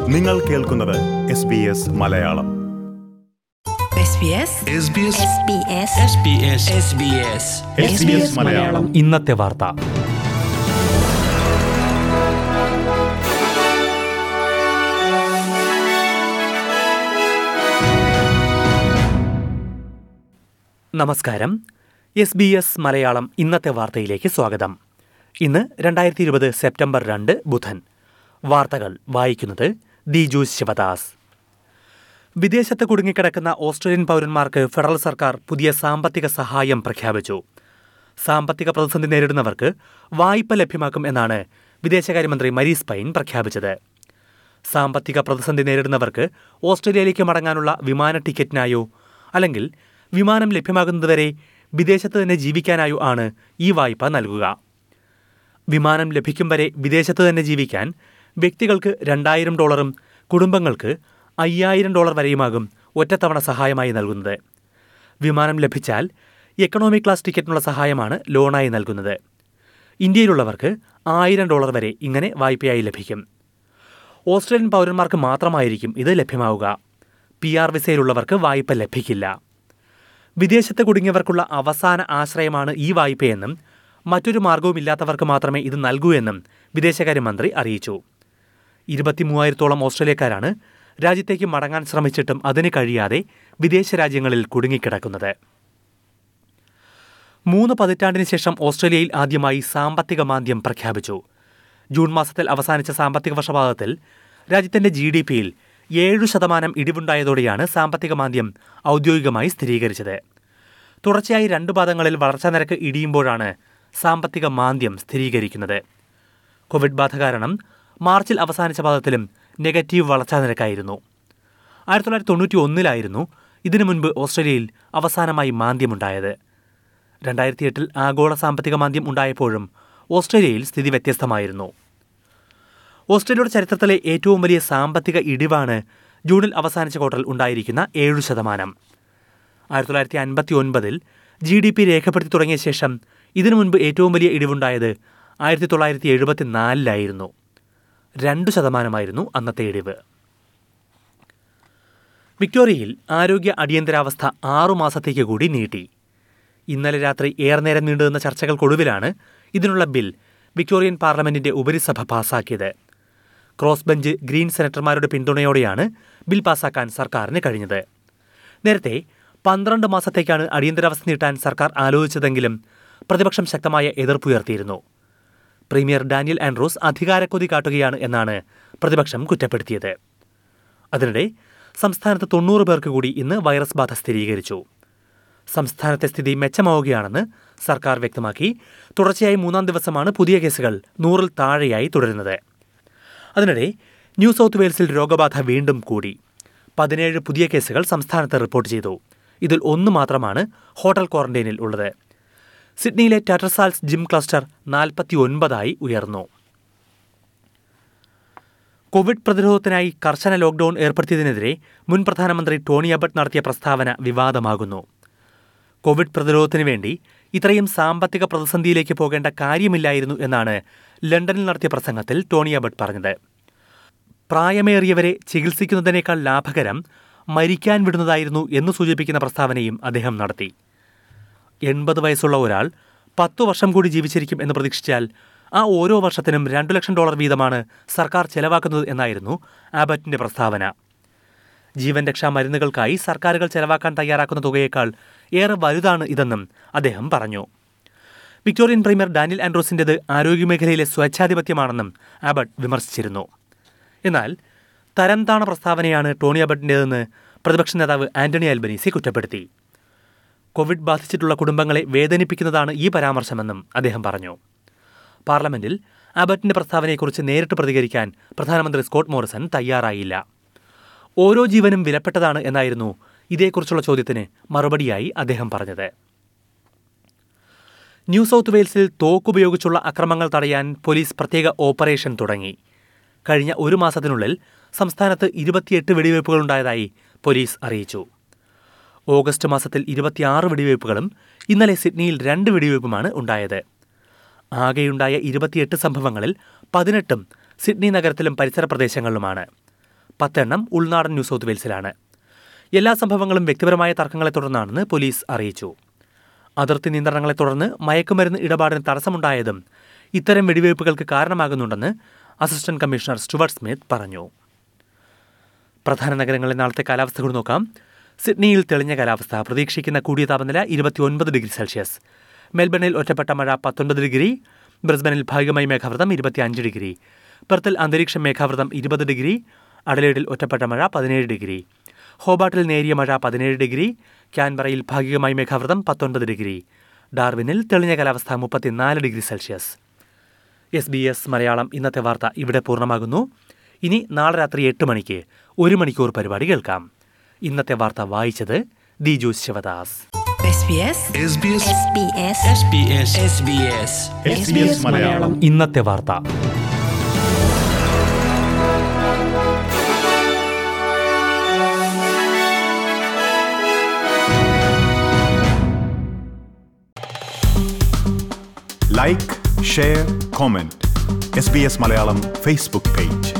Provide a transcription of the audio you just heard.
നിങ്ങൾ കേൾക്കുന്നത് S B S Malayalam SBS SBS SBS SBS SBS SBS Malayalam ഇന്നത്തെ വാർത്ത നമസ്കാരം എസ് ബി എസ് മലയാളം ഇന്നത്തെ വാർത്തയിലേക്ക് സ്വാഗതം ഇന്ന് രണ്ടായിരത്തി ഇരുപത് സെപ്റ്റംബർ രണ്ട് ബുധൻ വാർത്തകൾ വായിക്കുന്നത് ദിജു ശിവദാസ് വിദേശത്ത് കുടുങ്ങിക്കിടക്കുന്ന ഓസ്ട്രേലിയൻ പൗരന്മാർക്ക് ഫെഡറൽ സർക്കാർ പുതിയ സാമ്പത്തിക സഹായം പ്രഖ്യാപിച്ചു സാമ്പത്തിക പ്രതിസന്ധി നേരിടുന്നവർക്ക് വായ്പ ലഭ്യമാക്കും എന്നാണ് വിദേശകാര്യമന്ത്രി മരീസ് പൈൻ പ്രഖ്യാപിച്ചത് സാമ്പത്തിക പ്രതിസന്ധി നേരിടുന്നവർക്ക് ഓസ്ട്രേലിയയിലേക്ക് മടങ്ങാനുള്ള വിമാന ടിക്കറ്റിനായോ അല്ലെങ്കിൽ വിമാനം ലഭ്യമാകുന്നതുവരെ വിദേശത്ത് തന്നെ ജീവിക്കാനായോ ആണ് ഈ വായ്പ നൽകുക വിമാനം ലഭിക്കും വരെ വിദേശത്ത് തന്നെ ജീവിക്കാൻ വ്യക്തികൾക്ക് രണ്ടായിരം ഡോളറും കുടുംബങ്ങൾക്ക് അയ്യായിരം ഡോളർ വരെയുമാകും ഒറ്റത്തവണ സഹായമായി നൽകുന്നത് വിമാനം ലഭിച്ചാൽ എക്കണോമി ക്ലാസ് ടിക്കറ്റിനുള്ള സഹായമാണ് ലോണായി നൽകുന്നത് ഇന്ത്യയിലുള്ളവർക്ക് ആയിരം ഡോളർ വരെ ഇങ്ങനെ വായ്പയായി ലഭിക്കും ഓസ്ട്രേലിയൻ പൗരന്മാർക്ക് മാത്രമായിരിക്കും ഇത് ലഭ്യമാവുക പി ആർ വിസയിലുള്ളവർക്ക് വായ്പ ലഭിക്കില്ല വിദേശത്ത് കുടുങ്ങിയവർക്കുള്ള അവസാന ആശ്രയമാണ് ഈ വായ്പയെന്നും മറ്റൊരു മാർഗവുമില്ലാത്തവർക്ക് മാത്രമേ ഇത് നൽകൂ എന്നും വിദേശകാര്യമന്ത്രി അറിയിച്ചു ഇരുപത്തിമൂവായിരത്തോളം ഓസ്ട്രേലിയക്കാരാണ് രാജ്യത്തേക്ക് മടങ്ങാൻ ശ്രമിച്ചിട്ടും അതിന് കഴിയാതെ വിദേശ രാജ്യങ്ങളിൽ കുടുങ്ങിക്കിടക്കുന്നത് മൂന്ന് പതിറ്റാണ്ടിന് ശേഷം ഓസ്ട്രേലിയയിൽ ആദ്യമായി സാമ്പത്തിക മാന്ദ്യം പ്രഖ്യാപിച്ചു ജൂൺ മാസത്തിൽ അവസാനിച്ച സാമ്പത്തിക വർഷപാതത്തിൽ രാജ്യത്തിന്റെ ജി ഡി പിയിൽ ഏഴു ശതമാനം ഇടിവുണ്ടായതോടെയാണ് സാമ്പത്തിക മാന്ദ്യം ഔദ്യോഗികമായി സ്ഥിരീകരിച്ചത് തുടർച്ചയായി രണ്ട് പാദങ്ങളിൽ വളർച്ചാ നിരക്ക് ഇടിയുമ്പോഴാണ് സാമ്പത്തിക മാന്ദ്യം സ്ഥിരീകരിക്കുന്നത് കോവിഡ് ബാധ കാരണം മാർച്ചിൽ അവസാനിച്ച പാദത്തിലും നെഗറ്റീവ് വളർച്ചാ നിരക്കായിരുന്നു ആയിരത്തി തൊള്ളായിരത്തി തൊണ്ണൂറ്റി ഒന്നിലായിരുന്നു ഇതിനു മുൻപ് ഓസ്ട്രേലിയയിൽ അവസാനമായി മാന്ദ്യമുണ്ടായത് രണ്ടായിരത്തി എട്ടിൽ ആഗോള സാമ്പത്തിക മാന്ദ്യം ഉണ്ടായപ്പോഴും ഓസ്ട്രേലിയയിൽ സ്ഥിതി വ്യത്യസ്തമായിരുന്നു ഓസ്ട്രേലിയയുടെ ചരിത്രത്തിലെ ഏറ്റവും വലിയ സാമ്പത്തിക ഇടിവാണ് ജൂണിൽ അവസാനിച്ച ക്വാർട്ടറിൽ ഉണ്ടായിരിക്കുന്ന ഏഴു ശതമാനം ആയിരത്തി തൊള്ളായിരത്തി അൻപത്തി ഒൻപതിൽ ജി ഡി പി രേഖപ്പെടുത്തി തുടങ്ങിയ ശേഷം ഇതിനു മുൻപ് ഏറ്റവും വലിയ ഇടിവുണ്ടായത് ആയിരത്തി തൊള്ളായിരത്തി എഴുപത്തിനാലിലായിരുന്നു രണ്ടു ശതമാനമായിരുന്നു അന്നത്തെ ഇടിവ് വിക്ടോറിയയിൽ ആരോഗ്യ അടിയന്തരാവസ്ഥ ആറു മാസത്തേക്ക് കൂടി നീട്ടി ഇന്നലെ രാത്രി ഏറെ നേരം നീണ്ടുനിന്ന ചർച്ചകൾക്കൊടുവിലാണ് ഇതിനുള്ള ബിൽ വിക്ടോറിയൻ പാർലമെന്റിന്റെ ഉപരിസഭ പാസാക്കിയത് ക്രോസ് ബെഞ്ച് ഗ്രീൻ സെനറ്റർമാരുടെ പിന്തുണയോടെയാണ് ബിൽ പാസാക്കാൻ സർക്കാരിന് കഴിഞ്ഞത് നേരത്തെ പന്ത്രണ്ട് മാസത്തേക്കാണ് അടിയന്തരാവസ്ഥ നീട്ടാൻ സർക്കാർ ആലോചിച്ചതെങ്കിലും പ്രതിപക്ഷം ശക്തമായ എതിർപ്പുയർത്തിയിരുന്നു പ്രീമിയർ ഡാനിയൽ ആൻഡ്രൂസ് അധികാരക്കൊതി കാട്ടുകയാണ് എന്നാണ് പ്രതിപക്ഷം കുറ്റപ്പെടുത്തിയത് അതിനിടെ സംസ്ഥാനത്ത് തൊണ്ണൂറ് പേർക്ക് കൂടി ഇന്ന് വൈറസ് ബാധ സ്ഥിരീകരിച്ചു സംസ്ഥാനത്തെ സ്ഥിതി മെച്ചമാവുകയാണെന്ന് സർക്കാർ വ്യക്തമാക്കി തുടർച്ചയായി മൂന്നാം ദിവസമാണ് പുതിയ കേസുകൾ നൂറിൽ താഴെയായി തുടരുന്നത് അതിനിടെ ന്യൂ സൗത്ത് വെയിൽസിൽ രോഗബാധ വീണ്ടും കൂടി പതിനേഴ് പുതിയ കേസുകൾ സംസ്ഥാനത്ത് റിപ്പോർട്ട് ചെയ്തു ഇതിൽ ഒന്ന് മാത്രമാണ് ഹോട്ടൽ ക്വാറന്റൈനിൽ ഉള്ളത് സിഡ്നിയിലെ ടാറ്റർസാൽസ് ജിം ക്ലസ്റ്റർ നാൽപ്പത്തി ഒൻപതായി ഉയർന്നു കോവിഡ് പ്രതിരോധത്തിനായി കർശന ലോക്ഡൌൺ ഏർപ്പെടുത്തിയതിനെതിരെ മുൻ പ്രധാനമന്ത്രി ടോണി അബട്ട് നടത്തിയ പ്രസ്താവന വിവാദമാകുന്നു കോവിഡ് പ്രതിരോധത്തിന് വേണ്ടി ഇത്രയും സാമ്പത്തിക പ്രതിസന്ധിയിലേക്ക് പോകേണ്ട കാര്യമില്ലായിരുന്നു എന്നാണ് ലണ്ടനിൽ നടത്തിയ പ്രസംഗത്തിൽ ടോണി അബട്ട് പറഞ്ഞത് പ്രായമേറിയവരെ ചികിത്സിക്കുന്നതിനേക്കാൾ ലാഭകരം മരിക്കാൻ വിടുന്നതായിരുന്നു എന്ന് സൂചിപ്പിക്കുന്ന പ്രസ്താവനയും അദ്ദേഹം നടത്തി എൺപത് വയസ്സുള്ള ഒരാൾ പത്തു വർഷം കൂടി ജീവിച്ചിരിക്കും എന്ന് പ്രതീക്ഷിച്ചാൽ ആ ഓരോ വർഷത്തിനും രണ്ടു ലക്ഷം ഡോളർ വീതമാണ് സർക്കാർ ചെലവാക്കുന്നത് എന്നായിരുന്നു ആബറ്റിന്റെ പ്രസ്താവന ജീവൻ രക്ഷാ മരുന്നുകൾക്കായി സർക്കാരുകൾ ചെലവാക്കാൻ തയ്യാറാക്കുന്ന തുകയേക്കാൾ ഏറെ വലുതാണ് ഇതെന്നും അദ്ദേഹം പറഞ്ഞു വിക്ടോറിയൻ പ്രീമിയർ ഡാനിയൽ ആൻഡ്രോസിൻ്റെത് ആരോഗ്യമേഖലയിലെ സ്വേച്ഛാധിപത്യമാണെന്നും ആബട്ട് വിമർശിച്ചിരുന്നു എന്നാൽ തരംതാണ പ്രസ്താവനയാണ് ടോണി അബട്ടിൻ്റെതെന്ന് പ്രതിപക്ഷ നേതാവ് ആന്റണി അൽബനീസി കുറ്റപ്പെടുത്തി കോവിഡ് ബാധിച്ചിട്ടുള്ള കുടുംബങ്ങളെ വേദനിപ്പിക്കുന്നതാണ് ഈ പരാമർശമെന്നും അദ്ദേഹം പറഞ്ഞു പാർലമെന്റിൽ ആബട്ടിന്റെ പ്രസ്താവനയെക്കുറിച്ച് നേരിട്ട് പ്രതികരിക്കാൻ പ്രധാനമന്ത്രി സ്കോട്ട് മോറിസൺ തയ്യാറായില്ല ഓരോ ജീവനും വിലപ്പെട്ടതാണ് എന്നായിരുന്നു ഇതേക്കുറിച്ചുള്ള ചോദ്യത്തിന് മറുപടിയായി അദ്ദേഹം പറഞ്ഞത് ന്യൂ സൗത്ത് വെയിൽസിൽ തോക്കുപയോഗിച്ചുള്ള അക്രമങ്ങൾ തടയാൻ പോലീസ് പ്രത്യേക ഓപ്പറേഷൻ തുടങ്ങി കഴിഞ്ഞ ഒരു മാസത്തിനുള്ളിൽ സംസ്ഥാനത്ത് ഇരുപത്തിയെട്ട് വെടിവയ്പ്പുകളുണ്ടായതായി പോലീസ് അറിയിച്ചു ഓഗസ്റ്റ് മാസത്തിൽ ഇരുപത്തിയാറ് വെടിവയ്പ്പുകളും ഇന്നലെ സിഡ്നിയിൽ രണ്ട് വെടിവയ്പ്പുമാണ് ഉണ്ടായത് ആകെയുണ്ടായ ഇരുപത്തിയെട്ട് സംഭവങ്ങളിൽ പതിനെട്ടും സിഡ്നി നഗരത്തിലും പരിസര പ്രദേശങ്ങളിലുമാണ് പത്തെണ്ണം ഉൾനാടൻ ന്യൂ സൗത്ത് വെയിൽസിലാണ് എല്ലാ സംഭവങ്ങളും വ്യക്തിപരമായ തർക്കങ്ങളെ തുടർന്നാണെന്ന് പോലീസ് അറിയിച്ചു അതിർത്തി നിയന്ത്രണങ്ങളെ തുടർന്ന് മയക്കുമരുന്ന് ഇടപാടിന് തടസ്സമുണ്ടായതും ഇത്തരം വെടിവയ്പ്പുകൾക്ക് കാരണമാകുന്നുണ്ടെന്ന് അസിസ്റ്റന്റ് കമ്മീഷണർ സ്റ്റുവർട്ട് സ്മിത്ത് പറഞ്ഞു പ്രധാന നഗരങ്ങളിലെ നാളത്തെ കാലാവസ്ഥ കൂടി നോക്കാം സിഡ്നിയിൽ തെളിഞ്ഞ കാലാവസ്ഥ പ്രതീക്ഷിക്കുന്ന കൂടിയ താപനില ഇരുപത്തിയൊൻപത് ഡിഗ്രി സെൽഷ്യസ് മെൽബണിൽ ഒറ്റപ്പെട്ട മഴ പത്തൊൻപത് ഡിഗ്രി ബ്രിസ്ബനിൽ ഭാഗികമായി മേഘാവൃതം ഇരുപത്തിയഞ്ച് ഡിഗ്രി പെർത്തിൽ അന്തരീക്ഷം മേഘാവൃതം ഇരുപത് ഡിഗ്രി അഡലേഡിൽ ഒറ്റപ്പെട്ട മഴ പതിനേഴ് ഡിഗ്രി ഹോബാട്ടിൽ നേരിയ മഴ പതിനേഴ് ഡിഗ്രി ക്യാൻബറയിൽ ഭാഗികമായി മേഘാവൃതം പത്തൊൻപത് ഡിഗ്രി ഡാർവിനിൽ തെളിഞ്ഞ കാലാവസ്ഥ മുപ്പത്തിനാല് degree Celsius S B S Malayalam ഇന്നത്തെ വാർത്ത ഇവിടെ പൂർണ്ണമാകുന്നു ഇനി നാളെ രാത്രി എട്ട് മണിക്ക് ഒരു മണിക്കൂർ പരിപാടി കേൾക്കാം ഇന്നത്തെ വാർത്ത വായിച്ചത് Diju Sivadas SBS SBS SBS SBS SBS SBS Malayalam ഇന്നത്തെ വാർത്ത like share comment S B S Malayalam Facebook page